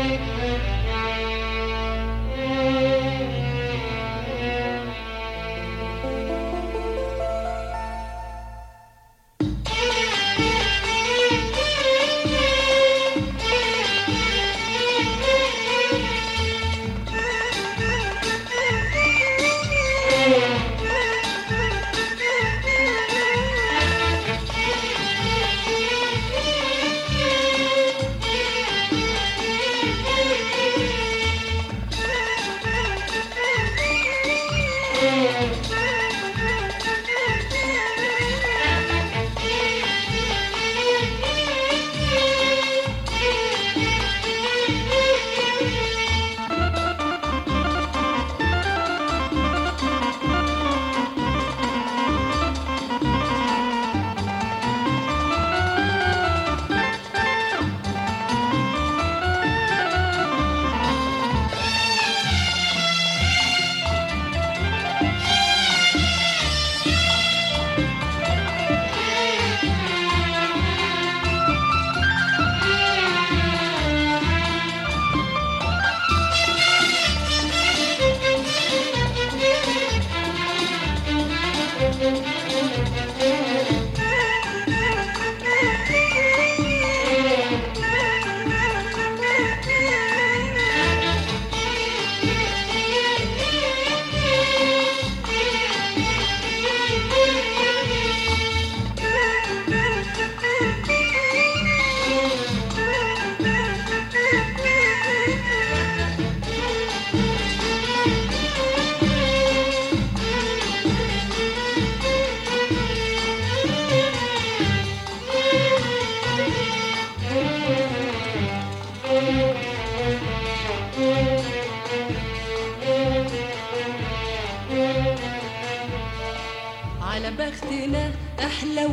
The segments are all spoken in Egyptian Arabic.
على بختنا احلى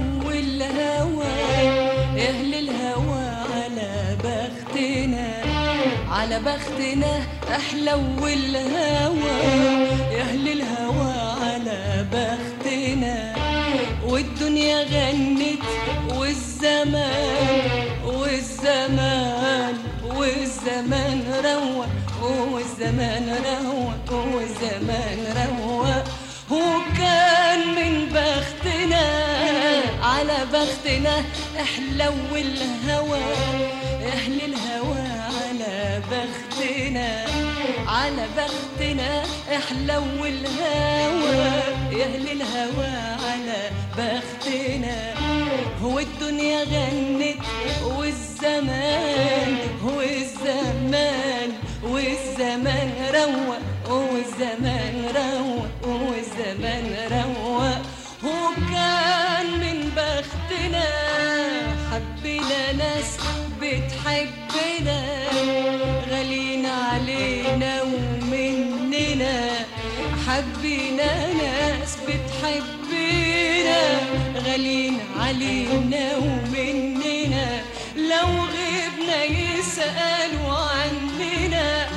والهوى اهل الهوى على بختنا على بختنا احلى والهوى اهل الهوى على بختنا والدنيا غنت والزمان والزمان والزمان روق والزمان روق والزمان روق وكان من بختنا على بختنا احلى والهوى اهل الهوى على بختنا على بختنا احلى والهوى اهل الهوى على بختنا هو الدنيا غنت والزمان هو الزمان والزمان روق والزمان روق والزمان روق وكان من بختنا حبينا ناس بتحبنا غالين علينا ومننا حبينا ناس بتحبنا غالين علينا ومننا لو غبنا يسألوا عننا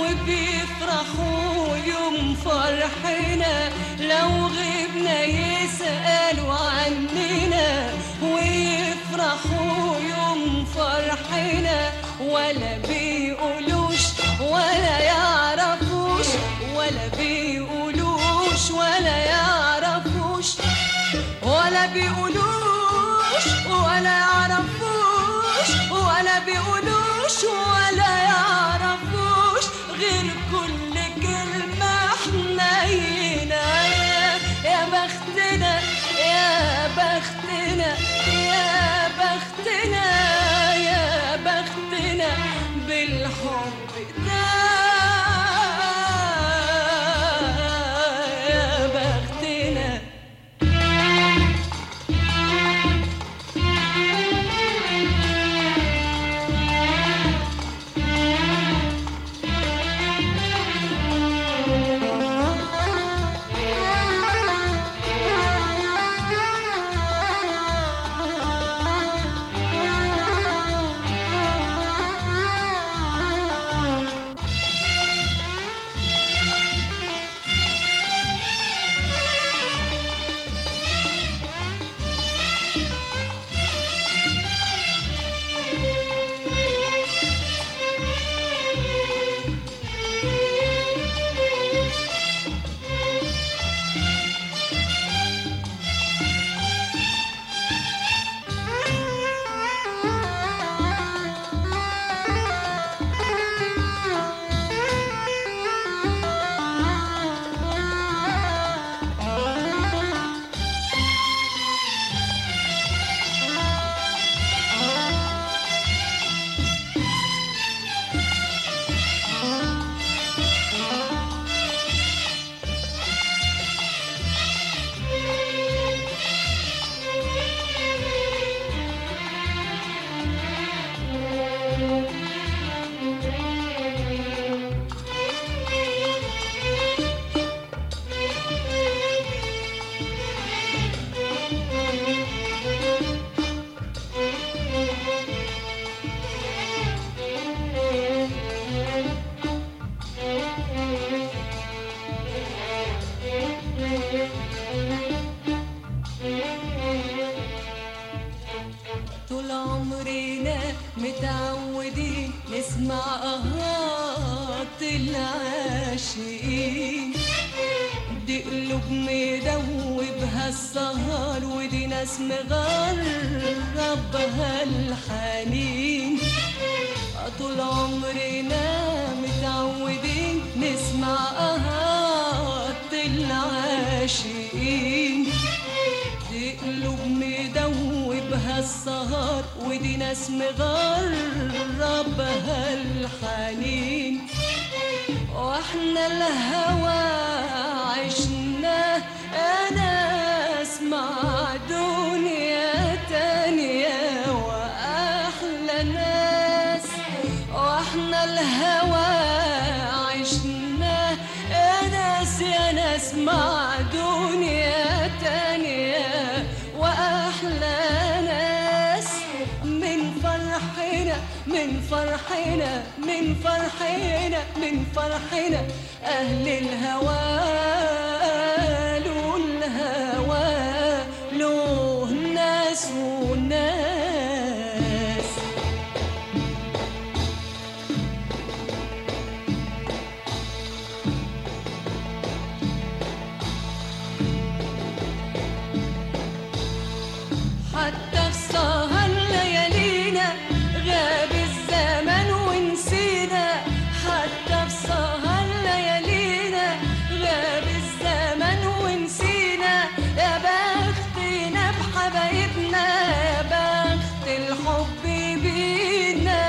وبيفرحوا يوم فرحنا لو غبنا يسألوا عننا ويفرحوا يوم فرحنا ولا بيقولوش ولا يعرفوش ولا بيقولوش ولا يعرفوش ولا بيقولوش ولا يعرفوش ولا بيقولوش ولا يعرفوش غير كل كلمة حنينة يا يا بختنا يا بختنا يا بختنا يا بختنا بالحب ده يا بختنا آهات العاشقين دي قلوب مدوبها السهر ودي ناس مغربها الحنين طول عمرنا متعودين نسمع آهات العاشقين دي قلوب مدوبها السهر ودي ناس مغربها الحنين واحنا الهوى عشنا انا اسمع دنيا تانية واحلى ناس واحنا الهوى عشنا ناس يا ناس مع دنيا تانية واحلى ناس من فرحنا من فرحنا من فرحنا من فرحنا أهل الهوى له الهوى له ناس وناس حتى في سهر ليالينا غاب الزمن ونسينا حتى في سهر ليالينا غاب الزمن ونسينا يا بختنا بحبايبنا يا بخت الحب بينا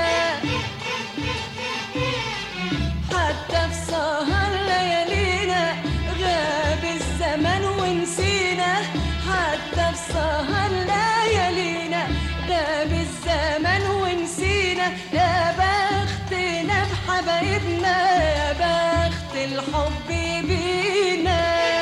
حتى في سهر ليالينا غاب الزمن ونسينا حتى في سهر ليالينا غاب الزمن ونسينا يا بختنا بحبايبنا يا بخت الحب بينا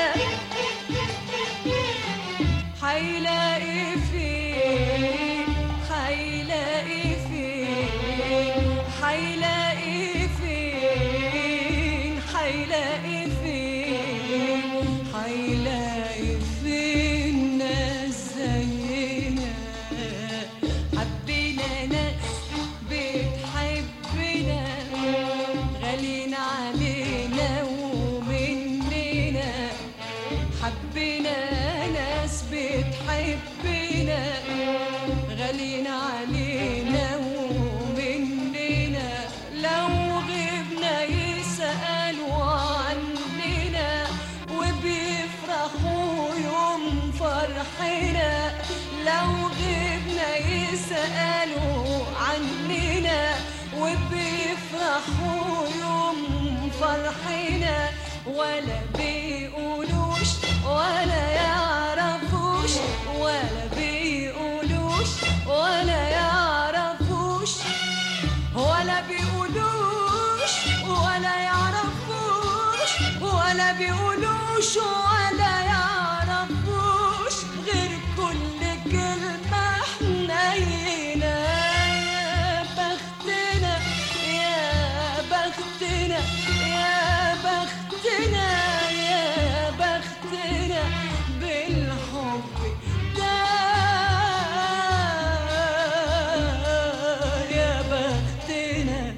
حيلاقي فين حيلاقي فين حيلاقي فين حيلاقي فين حيلاقي فين ناس زينا حبينا ناس بتحبنا غاليين علينا ومننا حبينا ناس بتحبنا غاليين علينا ومننا لو غبنا يسألوا عننا وبيفرحوا يوم فرحنا لو غبنا يسألوا عننا وبيفرحوا يوم فرحنا ولا بيقولوش ولا يعرفوش ولا بيقولوش ولا يعرفوش ولا بيقولوش ولا يعرفوش ولا بيقولوش ولا يعرفوش غير كل كلمة حنينة يا بختنا يا بختنا يا بختنا يا بختنا بالحب ده يا بختنا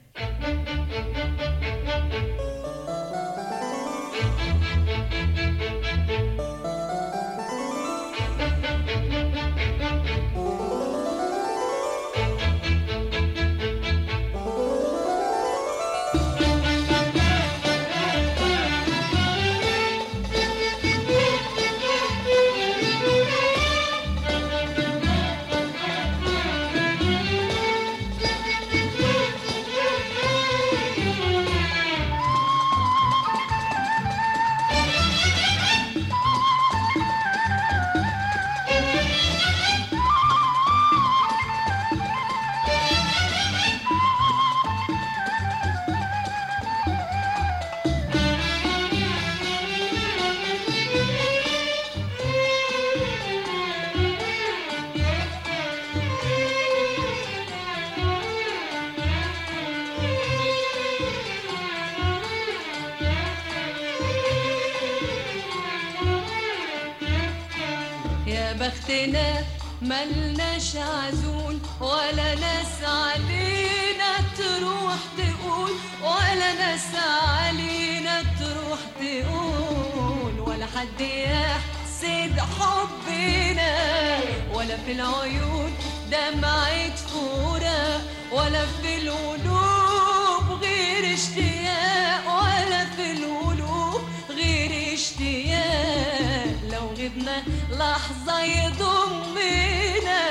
يا بختنا ملناش عزول ولا ناس علينا تروح تقول ناس علينا تروح تقول ولا حد يحسد حبنا ولا في العيون دمعة فورة ولا في القلوب غير اشتياق ولا في القلوب غير اشتياق لو غبنا لحظة يضمنا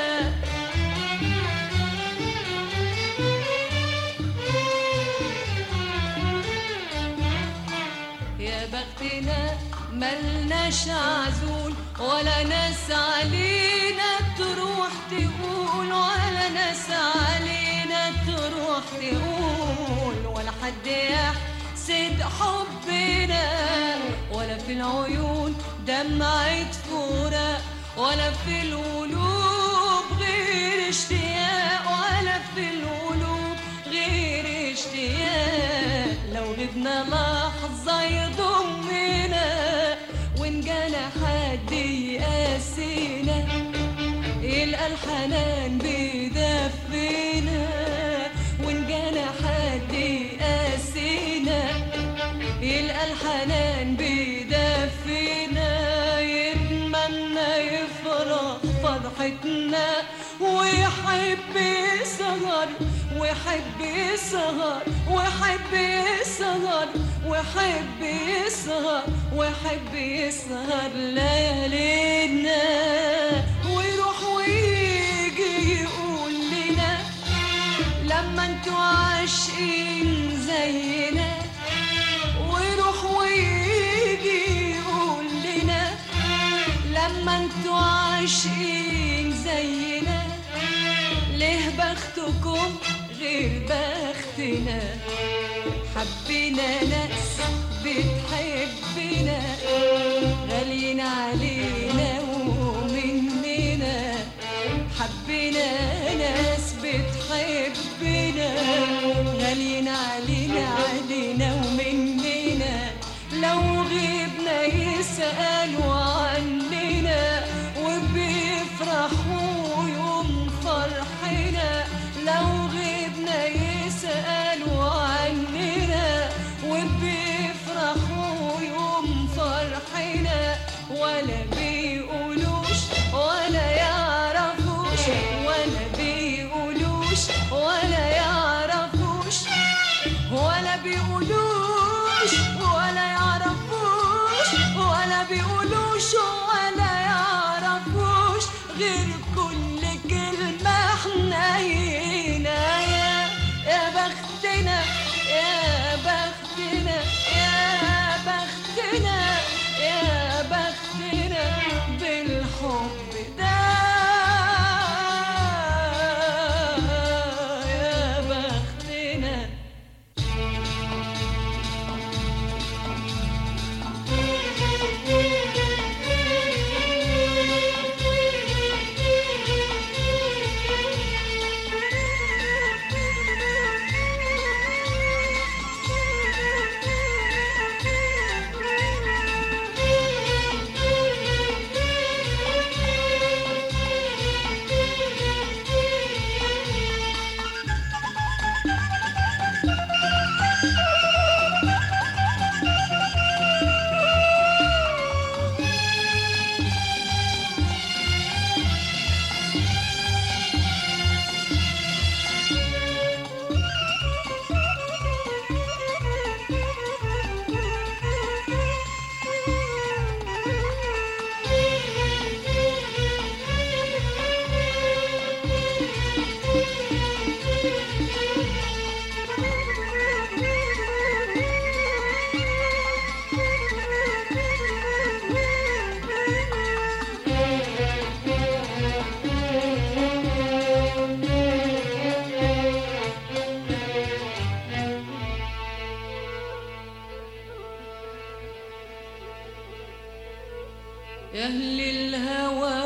يا بختنا ملناش عزول ولا ناس علينا تروح تقول ولا ناس علينا تروح تقول ولا حد يحسد حبنا ولا في العيون دمعة فورة ولا في القلوب غير اشتياق ولا في القلوب غير اشتياق لو غبنا لحظة يضمنا وإن جانا حد يقاسينا يلقى الحنان بيدفينا وإن جانا حد يقاسينا يلقى الحنان بيدفينا يتمنى يفرح فرحتنا ويحب يسهر ويحب يسهر ويحب يسهر ويحب يسهر ويحب يسهر ليالينا ويروح ويجي يقول لنا لما انتوا عاشقين زينا ويروح ويجي يقول لنا لما انتوا عاشقين زينا ليه بختكم غير بختنا حبينا ناس بتحبنا غاليين علينا ومننا حبينا ناس بتحبنا غاليين علينا علينا ومننا لو غيبنا يسألوا عننا وبيفرحوا يوم فرحنا لو غيبنا يسألوا عننا وبيفرحوا يوم فرحنا ولا بيقولوش ولا يعرفوش ولا بيقولوش ولا يعرفوش ولا بيقولوش ولا يعرفوش ولا بيقولوش ولا يعرفوش غير كل كلمة حنينة يا يا بختنا يا بختنا يا بختنا يا بختنا بالحب ده يا بختنا يا أهل الهوى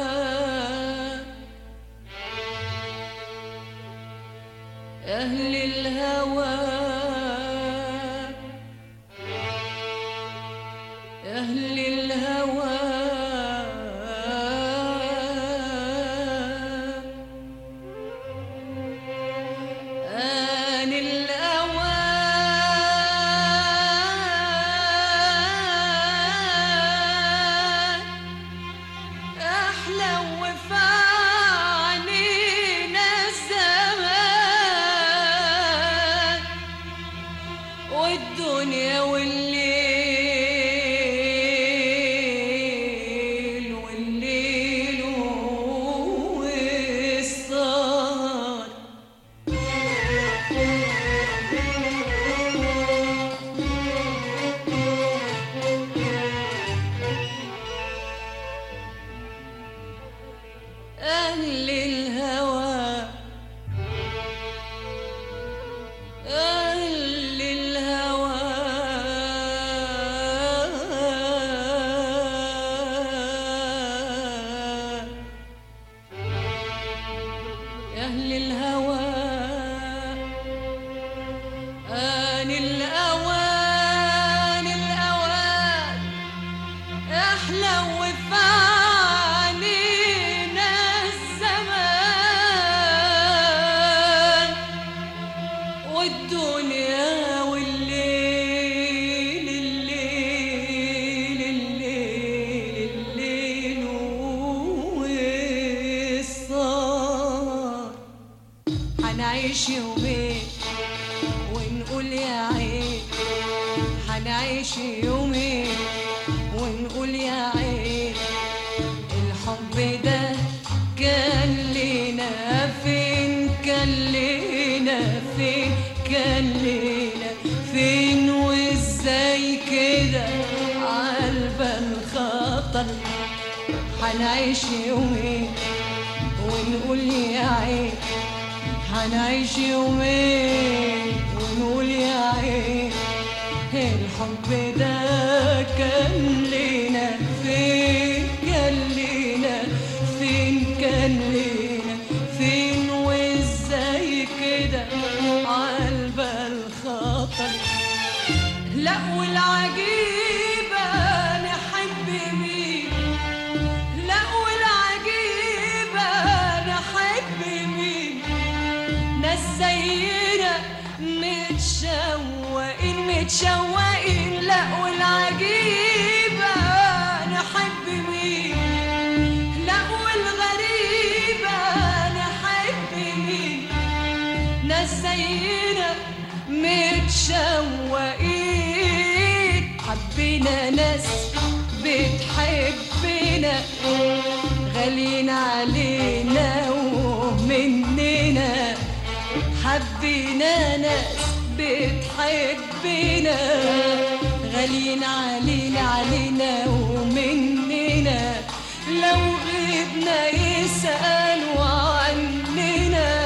يا أهل الهوى يا أهل الهوى آن الأوان والدنيا والليل والليل والسهر أهل الهوى أهل الهوى أهل الهوى آن الأوان الأوان احلى وفانينا الزمان والدنيا والليل الليل الليل الليل والسهر هنعيش يومين ونقول يا عين هنعيش يومين ونقول يا عين الحب ده كان لينا فين كان لينا فين كان لينا فين وازاي كده عالبال خطر هنعيش يومين ونقول يا عين هنعيش يومين ونقول يا عين الحب ده كان لينا فين كان لينا فين كان لينا فين وازاي كده عالبال خطر لا والعجيبة نحب مين لا والعجيبة نحب مين ناس زينا متشوقين متشوقين لا والعجيبة نحب مين لا والغريبة نحب مين ناس زينا متشوقين حبينا ناس بتحبنا غاليين علينا ومننا حبينا ناس بتحبنا غاليين علينا علينا ومننا لو غبنا يسألوا عننا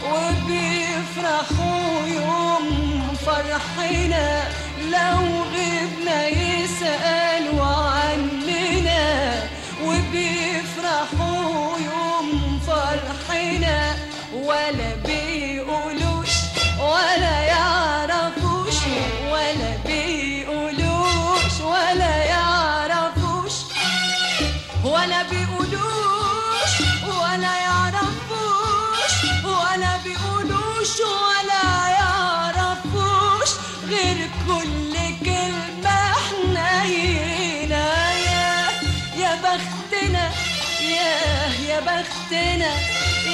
وبيفرحوا يوم فرحنا لو غبنا يسألوا عننا وبيفرحوا يوم فرحنا ولا بيقولوش ولا يعرفوش ولا بيقولوش ولا يعرفوش ولا بيقولوش ولا يعرفوش ولا بيقولوش ولا يعرفوش غير كل كلمة حنينة يا يا بختنا يا يا بختنا